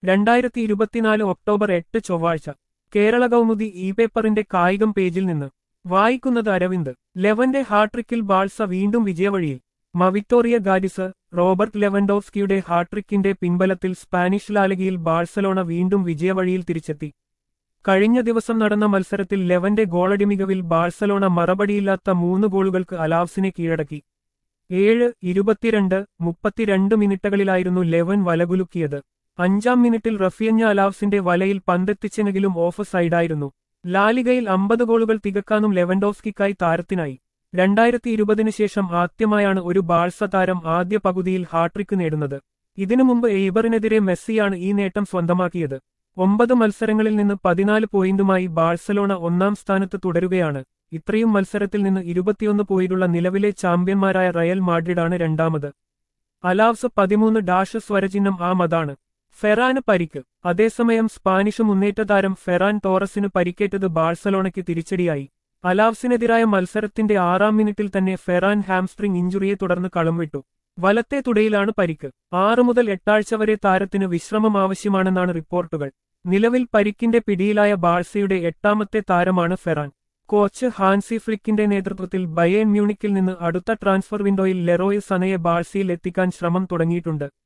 രണ്ടായിരത്തി ഇരുപത്തിനാല് ഒക്ടോബർ എട്ട് ചൊവ്വാഴ്ച കേരള കൗമുദി ഇ പേപ്പറിന്റെ കായികം പേജിൽ നിന്ന് വായിക്കുന്നത് അരവിന്ദ് ലെവന്റെ ഹാട്രിക്കിൽ ബാൾസ വീണ്ടും വിജയവഴിയിൽ മവിക്ടോറിയ ഗാരിസ് റോബർട്ട് ലെവൻഡോവ്സ്കിയുടെ ഹാട്രിക്കിന്റെ പിൻബലത്തിൽ സ്പാനിഷ് ലാലകിയിൽ ബാഴ്സലോണ വീണ്ടും വിജയവഴിയിൽ തിരിച്ചെത്തി കഴിഞ്ഞ ദിവസം നടന്ന മത്സരത്തിൽ ലെവന്റെ ഗോളടി മികവിൽ ബാഴ്സലോണ മറപടിയില്ലാത്ത മൂന്ന് ഗോളുകൾക്ക് അലാവ്സിനെ കീഴടക്കി ഏഴ് ഇരുപത്തിരണ്ട് മുപ്പത്തിരണ്ട് മിനിറ്റുകളിലായിരുന്നു ലെവൻ വലകുലുക്കിയത് അഞ്ചാം മിനിറ്റിൽ റഫിയഞ്ഞ അലാവ്സിന്റെ വലയിൽ പന്തെത്തിച്ചെങ്കിലും ഓഫ് സൈഡായിരുന്നു ലാലിഗയിൽ അമ്പത് ഗോളുകൾ തികക്കാനും ലെവൻഡോസ്കിക്കായി താരത്തിനായി രണ്ടായിരത്തി ഇരുപതിനു ശേഷം ആദ്യമായാണ് ഒരു ബാഴ്സ താരം ആദ്യ പകുതിയിൽ ഹാട്രിക്ക് നേടുന്നത് ഇതിനു മുമ്പ് എയ്ബറിനെതിരെ മെസ്സിയാണ് ഈ നേട്ടം സ്വന്തമാക്കിയത് ഒമ്പത് മത്സരങ്ങളിൽ നിന്ന് പതിനാല് പോയിന്റുമായി ബാഴ്സലോണ ഒന്നാം സ്ഥാനത്ത് തുടരുകയാണ് ഇത്രയും മത്സരത്തിൽ നിന്ന് ഇരുപത്തിയൊന്ന് പോയിന്റുള്ള നിലവിലെ ചാമ്പ്യന്മാരായ റയൽ മാഡ്രിഡാണ് രണ്ടാമത് അലാവ്സ് പതിമൂന്ന് ഡാഷ് സ്വരചിഹ്നം ആ മതാണ് ഫെറാന് പരിക്ക് അതേസമയം സ്പാനിഷ് മുന്നേറ്റ താരം ഫെറാൻ ടോറസിന് പരിക്കേറ്റത് ബാഴ്സലോണയ്ക്ക് തിരിച്ചടിയായി അലാവ്സിനെതിരായ മത്സരത്തിന്റെ ആറാം മിനിറ്റിൽ തന്നെ ഫെറാൻ ഹാംസ്ട്രിംഗ് ഇഞ്ചുറിയെ തുടർന്ന് കളം വിട്ടു വലത്തെ തുടയിലാണ് പരിക്ക് ആറു മുതൽ എട്ടാഴ്ച വരെ താരത്തിന് വിശ്രമം ആവശ്യമാണെന്നാണ് റിപ്പോർട്ടുകൾ നിലവിൽ പരിക്കിന്റെ പിടിയിലായ ബാഴ്സയുടെ എട്ടാമത്തെ താരമാണ് ഫെറാൻ കോച്ച് ഹാൻസി ഫ്ലിക്കിന്റെ നേതൃത്വത്തിൽ ബയേൺ മ്യൂണിക്കിൽ നിന്ന് അടുത്ത ട്രാൻസ്ഫർ വിൻഡോയിൽ ലെറോയ് സനയെ ബാഴ്സയിൽ എത്തിക്കാൻ ശ്രമം തുടങ്ങിയിട്ടുണ്ട്